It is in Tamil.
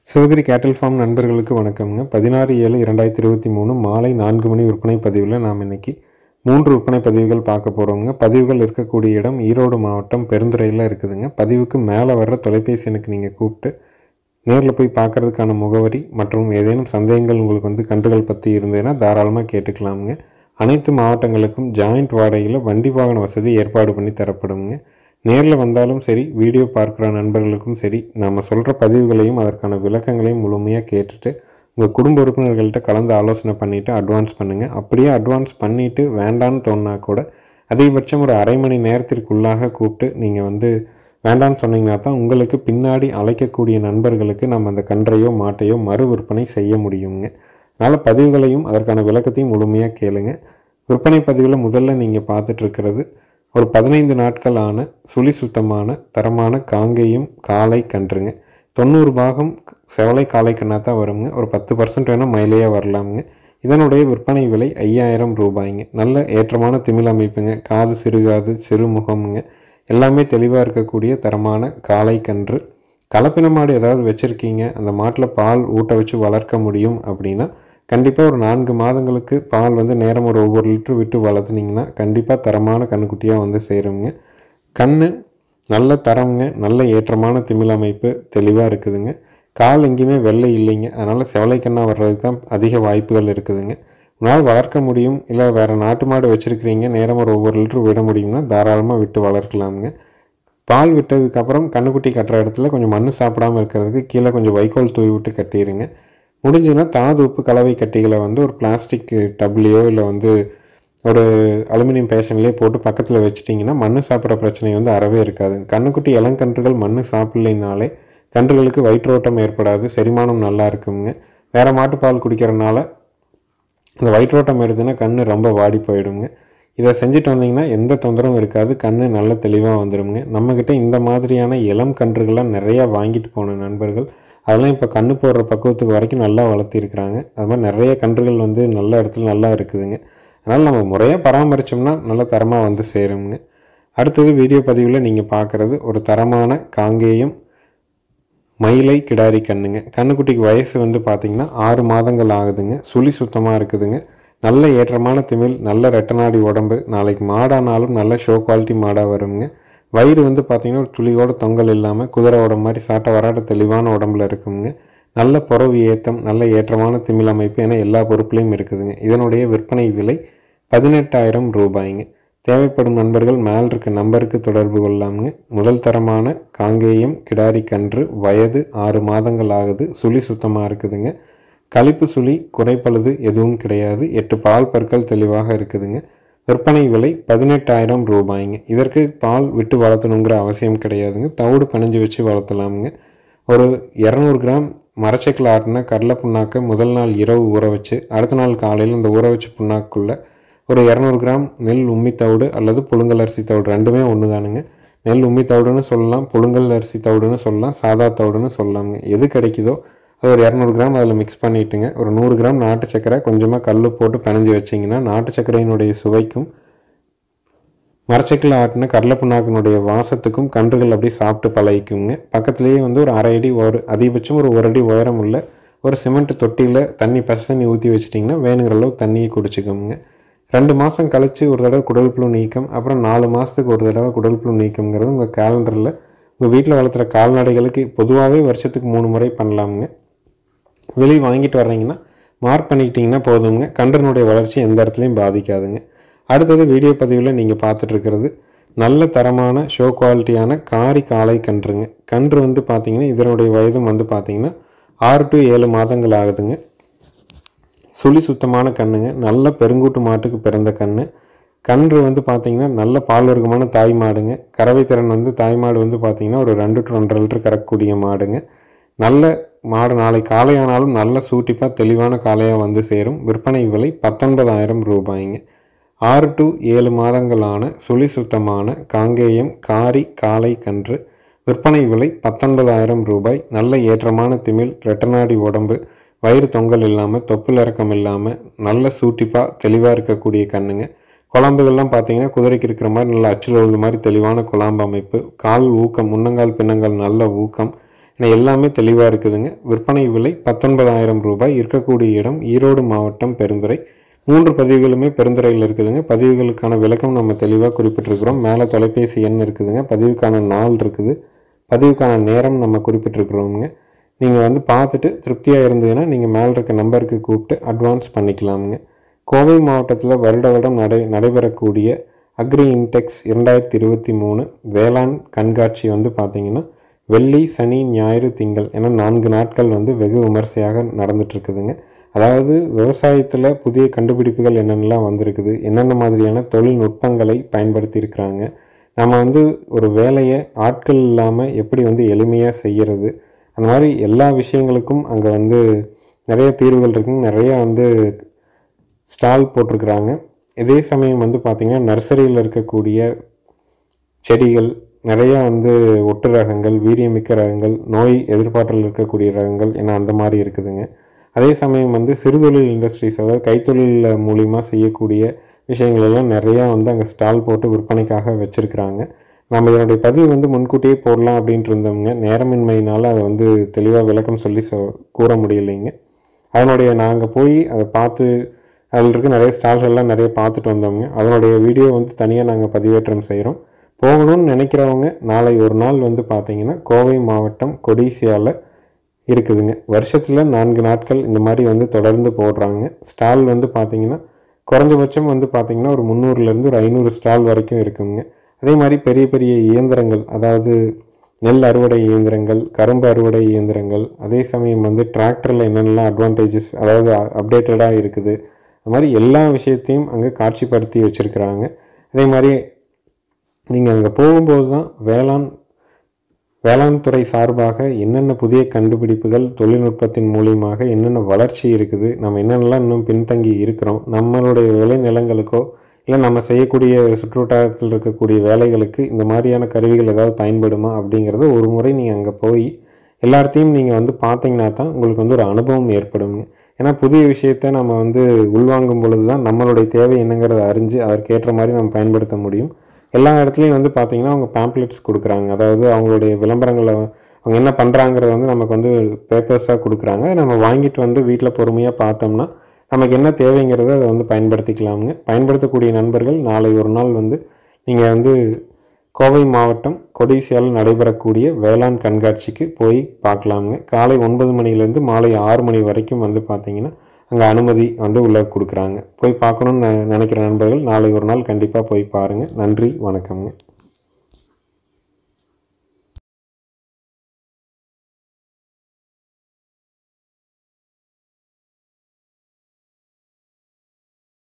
சிவகிரி கேட்டில் ஃபார்ம் நண்பர்களுக்கு வணக்கம்ங்க பதினாறு ஏழு இரண்டாயிரத்தி இருபத்தி மூணு மாலை நான்கு மணி விற்பனை பதிவில் நாம் இன்னைக்கு மூன்று விற்பனை பதிவுகள் பார்க்க போகிறோங்க பதிவுகள் இருக்கக்கூடிய இடம் ஈரோடு மாவட்டம் பெருந்துறையில் இருக்குதுங்க பதிவுக்கு மேலே வர்ற தொலைபேசி எனக்கு நீங்கள் கூப்பிட்டு நேரில் போய் பார்க்கறதுக்கான முகவரி மற்றும் ஏதேனும் சந்தேகங்கள் உங்களுக்கு வந்து கன்றுகள் பற்றி இருந்ததுன்னா தாராளமாக கேட்டுக்கலாமுங்க அனைத்து மாவட்டங்களுக்கும் ஜாயிண்ட் வாடகையில் வண்டி வாகன வசதி ஏற்பாடு பண்ணி தரப்படுங்க நேரில் வந்தாலும் சரி வீடியோ பார்க்குற நண்பர்களுக்கும் சரி நம்ம சொல்கிற பதிவுகளையும் அதற்கான விளக்கங்களையும் முழுமையாக கேட்டுட்டு உங்கள் குடும்ப உறுப்பினர்கள்ட்ட கலந்து ஆலோசனை பண்ணிவிட்டு அட்வான்ஸ் பண்ணுங்கள் அப்படியே அட்வான்ஸ் பண்ணிவிட்டு வேண்டான்னு தோணுனா கூட அதிகபட்சம் ஒரு அரை மணி நேரத்திற்குள்ளாக கூப்பிட்டு நீங்கள் வந்து வேண்டான்னு சொன்னீங்கன்னா தான் உங்களுக்கு பின்னாடி அழைக்கக்கூடிய நண்பர்களுக்கு நம்ம அந்த கன்றையோ மாட்டையோ மறு விற்பனை செய்ய முடியுங்க அதனால் பதிவுகளையும் அதற்கான விளக்கத்தையும் முழுமையாக கேளுங்க விற்பனை பதிவில் முதல்ல நீங்கள் பார்த்துட்டு இருக்கிறது ஒரு பதினைந்து நாட்கள் ஆன சுழி சுத்தமான தரமான காங்கேயம் காளை கன்றுங்க தொண்ணூறு பாகம் செவலை காளை கண்ணாக தான் வருங்க ஒரு பத்து பர்சன்ட் வேணால் மயிலையாக வரலாமுங்க இதனுடைய விற்பனை விலை ஐயாயிரம் ரூபாய்ங்க நல்ல ஏற்றமான திமிழ் அமைப்புங்க காது சிறுகாது சிறுமுகம்ங்க எல்லாமே தெளிவாக இருக்கக்கூடிய தரமான காளை கன்று கலப்பின மாடு ஏதாவது வச்சுருக்கீங்க அந்த மாட்டில் பால் ஊட்ட வச்சு வளர்க்க முடியும் அப்படின்னா கண்டிப்பாக ஒரு நான்கு மாதங்களுக்கு பால் வந்து நேரம் ஒரு ஒவ்வொரு லிட்டர் விட்டு வளர்த்துனீங்கன்னா கண்டிப்பாக தரமான கண்ணுக்குட்டியாக வந்து சேருங்க கண் நல்ல தரம்ங்க நல்ல ஏற்றமான திமிழ் அமைப்பு தெளிவாக இருக்குதுங்க கால் எங்கேயுமே வெள்ளை இல்லைங்க அதனால் செவலை கண்ணாக வர்றதுக்கு தான் அதிக வாய்ப்புகள் இருக்குதுங்க உன்னால் வளர்க்க முடியும் இல்லை வேறு நாட்டு மாடு வச்சுருக்கிறீங்க நேரம் ஒரு ஒவ்வொரு லிட்டர் விட முடியும்னா தாராளமாக விட்டு வளர்க்கலாமுங்க பால் விட்டதுக்கப்புறம் கண்ணுக்குட்டி கட்டுற இடத்துல கொஞ்சம் மண் சாப்பிடாமல் இருக்கிறதுக்கு கீழே கொஞ்சம் வைக்கோல் தூவி விட்டு கட்டிடுங்க முடிஞ்சுன்னா தாது உப்பு கலவை கட்டிகளை வந்து ஒரு பிளாஸ்டிக் டப்லேயோ இல்லை வந்து ஒரு அலுமினியம் பேஷன்லேயே போட்டு பக்கத்தில் வச்சிட்டிங்கன்னா மண் சாப்பிட்ற பிரச்சனை வந்து அறவே இருக்காது கண்ணுக்குட்டி இளங்கன்றுகள் மண் சாப்பிட்லைனாலே கன்றுகளுக்கு வயிற்றோட்டம் ஏற்படாது செரிமானம் நல்லா இருக்குங்க வேறு மாட்டுப்பால் குடிக்கிறனால இந்த வயிற்றோட்டம் எடுத்துன்னா கண் ரொம்ப வாடி போயிடுங்க இதை செஞ்சுட்டு வந்தீங்கன்னா எந்த தொந்தரவும் இருக்காது கண் நல்ல தெளிவாக வந்துடுங்க நம்மக்கிட்ட இந்த மாதிரியான இளம் கன்றுகள்லாம் நிறையா வாங்கிட்டு போன நண்பர்கள் அதெல்லாம் இப்போ கண்ணு போடுற பக்குவத்துக்கு வரைக்கும் நல்லா வளர்த்திருக்கிறாங்க அது மாதிரி நிறைய கன்றுகள் வந்து நல்ல இடத்துல நல்லா இருக்குதுங்க அதனால் நம்ம முறையாக பராமரித்தோம்னா நல்ல தரமாக வந்து சேருங்க அடுத்தது வீடியோ பதிவில் நீங்கள் பார்க்குறது ஒரு தரமான காங்கேயம் மயிலை கிடாரி கண்ணுங்க கண்ணுக்குட்டிக்கு வயசு வந்து பார்த்திங்கன்னா ஆறு மாதங்கள் ஆகுதுங்க சுழி சுத்தமாக இருக்குதுங்க நல்ல ஏற்றமான திமிழ் நல்ல ரெட்டநாடி உடம்பு நாளைக்கு மாடானாலும் நல்ல ஷோ குவாலிட்டி மாடாக வருங்க வயிறு வந்து பார்த்திங்கன்னா ஒரு துளியோட தொங்கல் இல்லாமல் குதிரை உடம்பு மாதிரி சாட்டை வராட்ட தெளிவான உடம்புல இருக்குங்க நல்ல புறவு ஏத்தம் நல்ல ஏற்றமான திமிழ் அமைப்பு என எல்லா பொருட்களையும் இருக்குதுங்க இதனுடைய விற்பனை விலை பதினெட்டாயிரம் ரூபாய்ங்க தேவைப்படும் நண்பர்கள் மேல் இருக்க நம்பருக்கு தொடர்பு கொள்ளாமுங்க முதல் தரமான காங்கேயம் கிடாரி கன்று வயது ஆறு மாதங்கள் ஆகுது சுழி சுத்தமாக இருக்குதுங்க கழிப்பு சுழி குறைப்பழுது எதுவும் கிடையாது எட்டு பால் பற்கள் தெளிவாக இருக்குதுங்க விற்பனை விலை பதினெட்டாயிரம் ரூபாய்ங்க இதற்கு பால் விட்டு வளர்த்தணுங்கிற அவசியம் கிடையாதுங்க தவிடு பிணைஞ்சு வச்சு வளர்த்தலாமுங்க ஒரு இரநூறு கிராம் மரச்சக்கில் ஆட்டின கடலை புண்ணாக்கை முதல் நாள் இரவு ஊற வச்சு அடுத்த நாள் காலையில் அந்த ஊற வச்ச புண்ணாக்குள்ளே ஒரு இரநூறு கிராம் நெல் உம்மி தவிடு அல்லது புழுங்கல் அரிசி தவிடு ரெண்டுமே ஒன்று தானுங்க நெல் உம்மி தவிடுன்னு சொல்லலாம் புழுங்கல் அரிசி தவிடுன்னு சொல்லலாம் சாதா தவிடுன்னு சொல்லலாமுங்க எது கிடைக்குதோ அது ஒரு இரநூறு கிராம் அதில் மிக்ஸ் பண்ணிட்டுங்க ஒரு நூறு கிராம் நாட்டு சக்கரை கொஞ்சமாக கல் போட்டு பிணைஞ்சு வச்சிங்கன்னா நாட்டு சர்க்கரையினுடைய சுவைக்கும் மரச்சக்கில் ஆட்டின கடலை புண்ணாக்கினுடைய வாசத்துக்கும் கன்றுகள் அப்படியே சாப்பிட்டு பழகிக்குங்க பக்கத்துலேயே வந்து ஒரு அரை அடி ஒரு அதிகபட்சம் ஒரு ஒரு அடி உயரம் உள்ள ஒரு சிமெண்ட் தொட்டியில் தண்ணி பசு தண்ணி ஊற்றி வச்சிட்டிங்கன்னா வேணுங்கிற அளவு தண்ணியை குடிச்சிக்கோங்க ரெண்டு மாதம் கழித்து ஒரு தடவை குடல் புழு நீக்கம் அப்புறம் நாலு மாதத்துக்கு ஒரு தடவை குடல் புழு நீக்கம்ங்கிறது உங்கள் கேலண்டரில் உங்கள் வீட்டில் வளர்த்துற கால்நடைகளுக்கு பொதுவாகவே வருஷத்துக்கு மூணு முறை பண்ணலாமுங்க வெளியே வாங்கிட்டு வர்றீங்கன்னா மார்க் பண்ணிக்கிட்டிங்கன்னா போதுங்க கன்றினுடைய வளர்ச்சி எந்த இடத்துலையும் பாதிக்காதுங்க அடுத்தது வீடியோ பதிவில் நீங்கள் பார்த்துட்ருக்கிறது நல்ல தரமான ஷோ குவாலிட்டியான காரி காளை கன்றுங்க கன்று வந்து பார்த்தீங்கன்னா இதனுடைய வயதும் வந்து பார்த்தீங்கன்னா ஆறு டு ஏழு மாதங்கள் ஆகுதுங்க சுழி சுத்தமான கண்ணுங்க நல்ல பெருங்கூட்டு மாட்டுக்கு பிறந்த கன்று கன்று வந்து பார்த்திங்கன்னா நல்ல பால் வர்க்கமான தாய் மாடுங்க கறவை திறன் வந்து தாய் மாடு வந்து பார்த்திங்கன்னா ஒரு ரெண்டு டு ரெண்டரை லிட்டர் கறக்கக்கூடிய மாடுங்க நல்ல மாடு நாளை காலையானாலும் நல்ல சூட்டிப்பாக தெளிவான காளையாக வந்து சேரும் விற்பனை விலை பத்தொன்பதாயிரம் ரூபாய்ங்க ஆறு டு ஏழு மாதங்களான சுழி சுத்தமான காங்கேயம் காரி காளை கன்று விற்பனை விலை பத்தொன்பதாயிரம் ரூபாய் நல்ல ஏற்றமான திமிழ் ரெட்டநாடி உடம்பு வயிறு தொங்கல் இல்லாமல் தொப்புள் இறக்கம் இல்லாமல் நல்ல சூட்டிப்பாக தெளிவாக இருக்கக்கூடிய கண்ணுங்க குழம்புகள்லாம் பார்த்தீங்கன்னா குதிரைக்கு இருக்கிற மாதிரி நல்ல அச்சுலோது மாதிரி தெளிவான குழாம்பு அமைப்பு கால் ஊக்கம் முன்னங்கால் பின்னங்கால் நல்ல ஊக்கம் ஏன்னா எல்லாமே தெளிவாக இருக்குதுங்க விற்பனை விலை பத்தொன்பதாயிரம் ரூபாய் இருக்கக்கூடிய இடம் ஈரோடு மாவட்டம் பெருந்துறை மூன்று பதிவுகளுமே பெருந்துறையில் இருக்குதுங்க பதிவுகளுக்கான விளக்கம் நம்ம தெளிவாக குறிப்பிட்டிருக்கிறோம் மேலே தொலைபேசி எண் இருக்குதுங்க பதிவுக்கான நாள் இருக்குது பதிவுக்கான நேரம் நம்ம குறிப்பிட்டிருக்கிறோமுங்க நீங்கள் வந்து பார்த்துட்டு திருப்தியாக இருந்ததுன்னா நீங்கள் மேலே இருக்க நம்பருக்கு கூப்பிட்டு அட்வான்ஸ் பண்ணிக்கலாமுங்க கோவை மாவட்டத்தில் வருட வருடம் நடை நடைபெறக்கூடிய அக்ரி இன்டெக்ஸ் இரண்டாயிரத்தி இருபத்தி மூணு வேளாண் கண்காட்சி வந்து பார்த்திங்கன்னா வெள்ளி சனி ஞாயிறு திங்கள் என நான்கு நாட்கள் வந்து வெகு விமர்சையாக நடந்துட்டுருக்குதுங்க அதாவது விவசாயத்தில் புதிய கண்டுபிடிப்புகள் என்னென்னலாம் வந்திருக்குது என்னென்ன மாதிரியான தொழில்நுட்பங்களை பயன்படுத்தியிருக்கிறாங்க நம்ம வந்து ஒரு வேலையை ஆட்கள் இல்லாமல் எப்படி வந்து எளிமையாக செய்கிறது அந்த மாதிரி எல்லா விஷயங்களுக்கும் அங்கே வந்து நிறைய தீர்வுகள் இருக்குங்க நிறைய வந்து ஸ்டால் போட்டிருக்கிறாங்க இதே சமயம் வந்து பார்த்திங்கன்னா நர்சரியில் இருக்கக்கூடிய செடிகள் நிறையா வந்து ஒட்டு ரகங்கள் வீரியமிக்க ரகங்கள் நோய் எதிர்பார்ட்டில் இருக்கக்கூடிய ரகங்கள் என அந்த மாதிரி இருக்குதுங்க அதே சமயம் வந்து சிறுதொழில் இண்டஸ்ட்ரீஸ் அதாவது கைத்தொழில் மூலிமா செய்யக்கூடிய விஷயங்கள் எல்லாம் நிறையா வந்து அங்கே ஸ்டால் போட்டு விற்பனைக்காக வச்சுருக்குறாங்க நம்ம இதனுடைய பதிவு வந்து முன்கூட்டியே போடலாம் அப்படின்ட்டு இருந்தோம்ங்க நேரமின்மையினால் அதை வந்து தெளிவாக விளக்கம் சொல்லி சொ கூற முடியலைங்க அதனுடைய நாங்கள் போய் அதை பார்த்து அதில் இருக்க நிறைய ஸ்டால்கள்லாம் நிறைய பார்த்துட்டு வந்தோங்க அதனுடைய வீடியோ வந்து தனியாக நாங்கள் பதிவேற்றம் செய்கிறோம் போகணும்னு நினைக்கிறவங்க நாளை ஒரு நாள் வந்து பார்த்தீங்கன்னா கோவை மாவட்டம் கொடிசியாவில் இருக்குதுங்க வருஷத்தில் நான்கு நாட்கள் இந்த மாதிரி வந்து தொடர்ந்து போடுறாங்க ஸ்டால் வந்து பார்த்தீங்கன்னா குறைஞ்சபட்சம் வந்து பார்த்தீங்கன்னா ஒரு முந்நூறுலேருந்து ஒரு ஐநூறு ஸ்டால் வரைக்கும் இருக்குங்க அதே மாதிரி பெரிய பெரிய இயந்திரங்கள் அதாவது நெல் அறுவடை இயந்திரங்கள் கரும்பு அறுவடை இயந்திரங்கள் அதே சமயம் வந்து டிராக்டரில் என்னென்னலாம் அட்வான்டேஜஸ் அதாவது அப்டேட்டடாக இருக்குது அது மாதிரி எல்லா விஷயத்தையும் அங்கே காட்சிப்படுத்தி வச்சுருக்கிறாங்க அதே மாதிரி நீங்கள் அங்கே போகும்போது தான் வேளாண் வேளாண் துறை சார்பாக என்னென்ன புதிய கண்டுபிடிப்புகள் தொழில்நுட்பத்தின் மூலியமாக என்னென்ன வளர்ச்சி இருக்குது நம்ம என்னென்னலாம் இன்னும் பின்தங்கி இருக்கிறோம் நம்மளுடைய விளைநிலங்களுக்கோ இல்லை நம்ம செய்யக்கூடிய சுற்றுவட்டாரத்தில் இருக்கக்கூடிய வேலைகளுக்கு இந்த மாதிரியான கருவிகள் ஏதாவது பயன்படுமா அப்படிங்கிறத ஒரு முறை நீங்கள் அங்கே போய் எல்லாத்தையும் நீங்கள் வந்து பார்த்தீங்கன்னா தான் உங்களுக்கு வந்து ஒரு அனுபவம் ஏற்படுங்க ஏன்னா புதிய விஷயத்தை நம்ம வந்து உள்வாங்கும் பொழுது தான் நம்மளுடைய தேவை என்னங்கிறத அறிஞ்சு அதற்கேற்ற மாதிரி நம்ம பயன்படுத்த முடியும் எல்லா இடத்துலையும் வந்து பார்த்திங்கன்னா அவங்க பேம்ப்ளெட்ஸ் கொடுக்குறாங்க அதாவது அவங்களுடைய விளம்பரங்களை அவங்க என்ன பண்ணுறாங்கிறத வந்து நமக்கு வந்து பேப்பர்ஸாக கொடுக்குறாங்க நம்ம வாங்கிட்டு வந்து வீட்டில் பொறுமையாக பார்த்தோம்னா நமக்கு என்ன தேவைங்கிறத அதை வந்து பயன்படுத்திக்கலாமுங்க பயன்படுத்தக்கூடிய நண்பர்கள் நாளை ஒரு நாள் வந்து நீங்கள் வந்து கோவை மாவட்டம் கொடிசியால் நடைபெறக்கூடிய வேளாண் கண்காட்சிக்கு போய் பார்க்கலாமுங்க காலை ஒன்பது மணிலேருந்து மாலை ஆறு மணி வரைக்கும் வந்து பார்த்தீங்கன்னா அங்கே அனுமதி வந்து உள்ளே கொடுக்குறாங்க போய் பார்க்கணுன்னு நினைக்கிற நண்பர்கள் நாளை ஒரு நாள் கண்டிப்பாக போய் பாருங்கள் நன்றி வணக்கம்ங்க